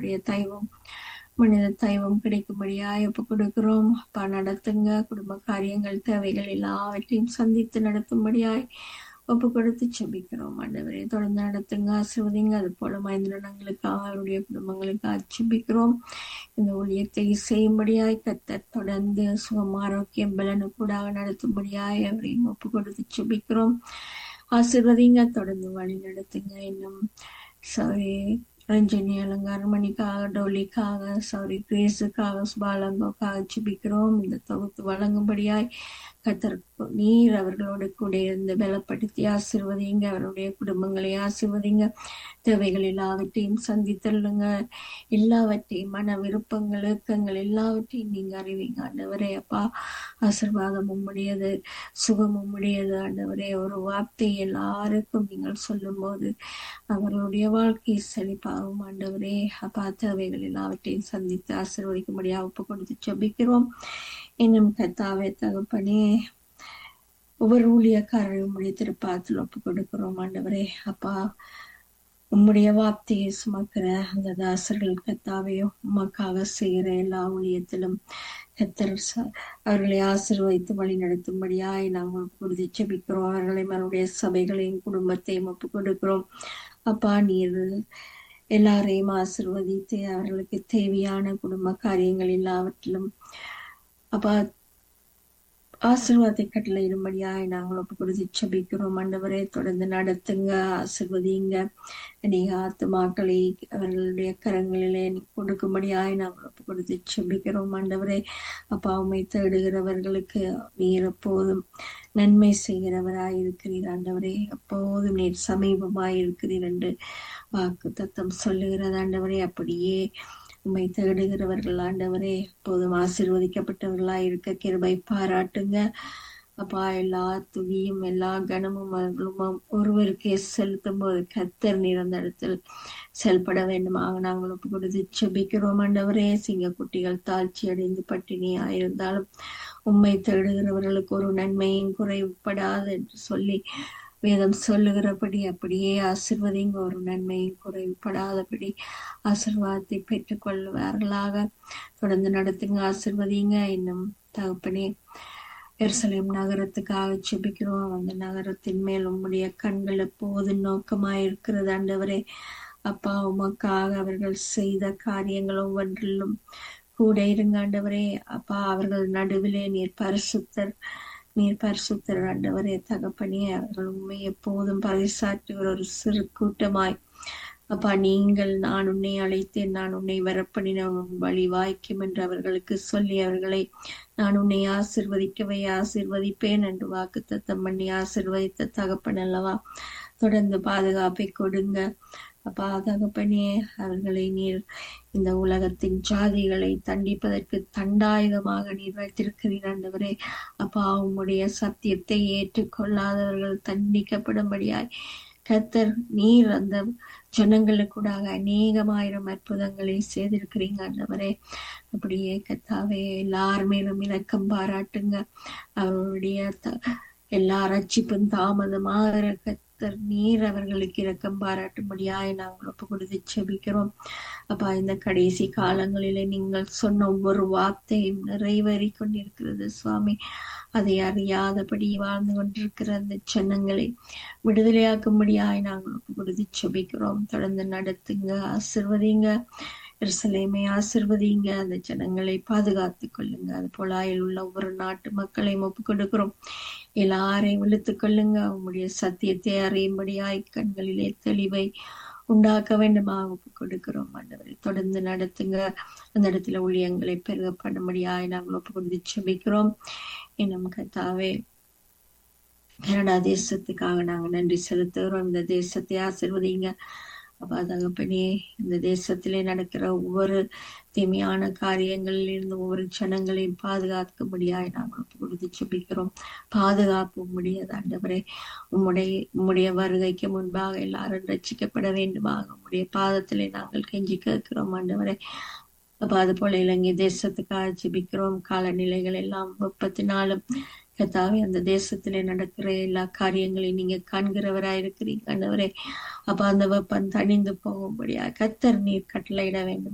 உங்களுடைய தெய்வம் மனித தெய்வம் கிடைக்கும்படியாய் ஒப்பு கொடுக்கிறோம் அப்பா நடத்துங்க குடும்ப காரியங்கள் தேவைகள் எல்லாவற்றையும் சந்தித்து நடத்தும்படியாய் ஒப்பு கொடுத்து செபிக்கிறோம் ஆண்டவரே தொடர்ந்து நடத்துங்க ஆசிர்வதிங்க அது போல மைந்திரணங்களுக்காக அவருடைய குடும்பங்களுக்காக செபிக்கிறோம் இந்த ஊழியத்தை செய்யும்படியாய் கத்தர் தொடர்ந்து சுகம் ஆரோக்கியம் பலனு கூட நடத்தும்படியாய் அவரையும் ஒப்பு கொடுத்து செபிக்கிறோம் ஆசிர்வதிங்க தொடர்ந்து வழி நடத்துங்க இன்னும் சாரி ரஞ்சனி அலங்காரமணிக்காக டோலிக்காக சாரி கிரேஸுக்காக சுபாலங்கோக்காக ஜெபிக்கிறோம் இந்த தொகுத்து வழங்கும்படியாய் கத்தர் நீர் அவர்களோட கூட இருந்து பலப்படுத்தி ஆசிர்வதிங்க அவருடைய குடும்பங்களை ஆசிர்வதிங்க தேவைகள் எல்லாவற்றையும் சந்தித்தள்ளுங்க எல்லாவற்றையும் மன விருப்பங்கள் இயக்கங்கள் எல்லாவற்றையும் நீங்க அறிவிங்க ஆண்டவரே அப்பா ஆசிர்வாதம் உம்முடையது சுகம் உம்முடையது ஆண்டவரே ஒரு வார்த்தை எல்லாருக்கும் நீங்கள் சொல்லும் போது அவர்களுடைய வாழ்க்கை செழிப்பாகும் ஆண்டவரே அப்பா தேவைகள் எல்லாவற்றையும் சந்தித்து ஆசிர்வதிக்கும்படியாக ஒப்பு கொடுத்து ஜபிக்கிறோம் இன்னும் கத்தாவே தகப்பனே ஒவ்வொரு ஊழியக்காரரையும் உடைய திருப்பாத்தில் ஒப்பு கொடுக்கிறோம் ஆண்டவரே அப்பா உம்முடைய வார்த்தையை சுமக்கிற அந்த தாசர்கள் கத்தாவையும் உமக்காக செய்கிற எல்லா ஊழியத்திலும் கத்தர் அவர்களை ஆசிர்வதித்து வழி நடத்தும்படியாய் நாங்கள் குருதி செபிக்கிறோம் அவர்களை மறுடைய சபைகளையும் குடும்பத்தையும் ஒப்பு கொடுக்கிறோம் அப்பா நீர் எல்லாரையும் ஆசிர்வதித்து அவர்களுக்கு தேவையான குடும்ப காரியங்கள் எல்லாவற்றிலும் அப்பா ஆசிர்வாதத்தை கட்டளையிடும்படியாய் நாங்கள் ஒப்பு கொடுத்து செபிக்கிறோம் ஆண்டவரே தொடர்ந்து நடத்துங்க ஆசிர்வதிங்க அநேக ஆத்துமாக்களை அவர்களுடைய கரங்களிலே கொடுக்கும்படியாய் நாங்கள் ஒப்பு கொடுத்து செபிக்கிறோம் ஆண்டவரே அப்பா உண்மை தேடுகிறவர்களுக்கு நீர் எப்போதும் நன்மை செய்கிறவராய் இருக்கிறீர் ஆண்டவரே எப்போதும் நீர் சமீபமாய் இருக்கிறீர் என்று வாக்கு தத்தம் சொல்லுகிறது ஆண்டவரே அப்படியே உண்மை தேடுகிறவர்கள் ஆண்டவரே போதும் ஆசிர்வதிக்கப்பட்டவர்களா இருக்க கிருபை பாராட்டுங்க அப்பா எல்லா துதியும் எல்லா கனமும் அவர்களும் ஒருவருக்கே செலுத்தும் போது கத்தர் நிறந்த இடத்தில் செயல்பட வேண்டுமாக நாங்கள் ஒப்பு கொடுத்து செபிக்கிறோம் ஆண்டவரே சிங்க குட்டிகள் தாழ்ச்சி அடைந்து பட்டினியா இருந்தாலும் உண்மை தேடுகிறவர்களுக்கு ஒரு நன்மையும் குறைவுபடாது என்று சொல்லி வேதம் சொல்லுகிறபடி அப்படியே ஆசிர்வதிங்க ஒரு நன்மையும் குறைவுபடாதபடி ஆசிர்வாதத்தை பெற்றுக்கொள்வார்களாக தொடர்ந்து நடத்துங்க ஆசிர்வதிங்க இன்னும் தகப்பனே எருசலேம் நகரத்துக்காக செபிக்கிறோம் அந்த நகரத்தின் மேல் உம்முடைய கண்கள் எப்போதும் நோக்கமாய் இருக்கிறது ஆண்டவரே அப்பா உமக்காக அவர்கள் செய்த காரியங்கள் ஒவ்வொன்றிலும் கூட இருங்க ஆண்டவரே அப்பா அவர்கள் நடுவிலே நீர் பரிசுத்தர் நீர் பரிசுத்தர் ஆண்டவரே தகப்பனே அவர்கள் உண்மை எப்போதும் பறைசாற்றுகிற ஒரு சிறு கூட்டமாய் அப்பா நீங்கள் நான் உன்னை அழைத்தேன் நான் உன்னை வரப்பணின வழி வாய்க்கும் என்று அவர்களுக்கு சொல்லி அவர்களை நான் உன்னை ஆசிர்வதிக்கவே ஆசிர்வதிப்பேன் என்று வாக்கு தத்தம் பண்ணி ஆசிர்வதித்த தகப்பன் அல்லவா தொடர்ந்து பாதுகாப்பை கொடுங்க அப்பா தகப்பனே அவர்களை நீர் இந்த உலகத்தின் ஜாதிகளை தண்டிப்பதற்கு தண்டாயுதமாக நீர் வைத்திருக்கிறீர் ஆண்டவரே அப்பா உம்முடைய சத்தியத்தை ஏற்றுக்கொள்ளாதவர்கள் தண்டிக்கப்படும்படியாய் கத்தர் நீர் அந்த ஜனங்களுக்கூடாக அநேகமாயிரம் அற்புதங்களை செய்திருக்கிறீங்க ஆண்டவரே அப்படியே கத்தாவே எல்லார் மேலும் இலக்கம் பாராட்டுங்க அவருடைய எல்லா ரட்சிப்பும் தாமதமாக கத்தர் நீர் அவர்களுக்கு இரக்கம் பாராட்டும்படியாய் நாங்கள் ஒப்பு கொடுத்து செபிக்கிறோம் அப்பா இந்த கடைசி காலங்களிலே நீங்கள் சொன்ன ஒவ்வொரு வார்த்தையும் நிறைவேறி கொண்டிருக்கிறது சுவாமி அதை அறியாதபடி வாழ்ந்து கொண்டிருக்கிற அந்த ஜனங்களை விடுதலையாக்கும்படியாய் நாங்கள் ஒப்பு கொடுத்து செபிக்கிறோம் தொடர்ந்து நடத்துங்க ஆசிர்வதிங்க எருசலேமை ஆசிர்வதிங்க அந்த ஜனங்களை பாதுகாத்து கொள்ளுங்க அது போலாயில் உள்ள ஒவ்வொரு நாட்டு மக்களையும் ஒப்பு கொடுக்கிறோம் எல்லாரையும் இழுத்து கொள்ளுங்க உங்களுடைய சத்தியத்தை அறியும்படியாய் கண்களிலே தெளிவை உண்டாக்க வேண்டுமாக ஒப்பு கொடுக்கிறோம் ஆண்டவரை தொடர்ந்து நடத்துங்க அந்த இடத்துல ஊழியங்களை பெருக பண்ணும்படியாய் நாங்கள் ஒப்பு கொடுத்து செபிக்கிறோம் இன்னும் கத்தாவே கனடா தேசத்துக்காக நாங்க நன்றி செலுத்துகிறோம் இந்த தேசத்தை ஆசிர்வதிங்க அப்பா தகப்பனே இந்த தேசத்திலே நடக்கிற ஒவ்வொரு தீமையான காரியங்களில் இருந்து ஒவ்வொரு ஜனங்களையும் பாதுகாக்கும்படியாய் நாங்கள் கொடுத்து செபிக்கிறோம் பாதுகாப்பு முடியாது ஆண்டவரே உம்முடைய உம்முடைய வருகைக்கு முன்பாக எல்லாரும் ரட்சிக்கப்பட வேண்டுமாக உம்முடைய பாதத்திலே நாங்கள் கெஞ்சி கேட்கிறோம் ஆண்டவரே அப்ப அது போல இலங்கை தேசத்துக்காக ஜெபிக்கிறோம் காலநிலைகள் எல்லாம் வெப்பத்தினாலும் கத்தாவே அந்த தேசத்திலே நடக்கிற எல்லா காரியங்களையும் நீங்க காண்கிறவராய் இருக்கிறீங்க ஆண்டவரே அப்ப அந்த வெப்பம் தணிந்து போகும்படியா கத்தர் நீர் கட்டளையிட வேண்டும்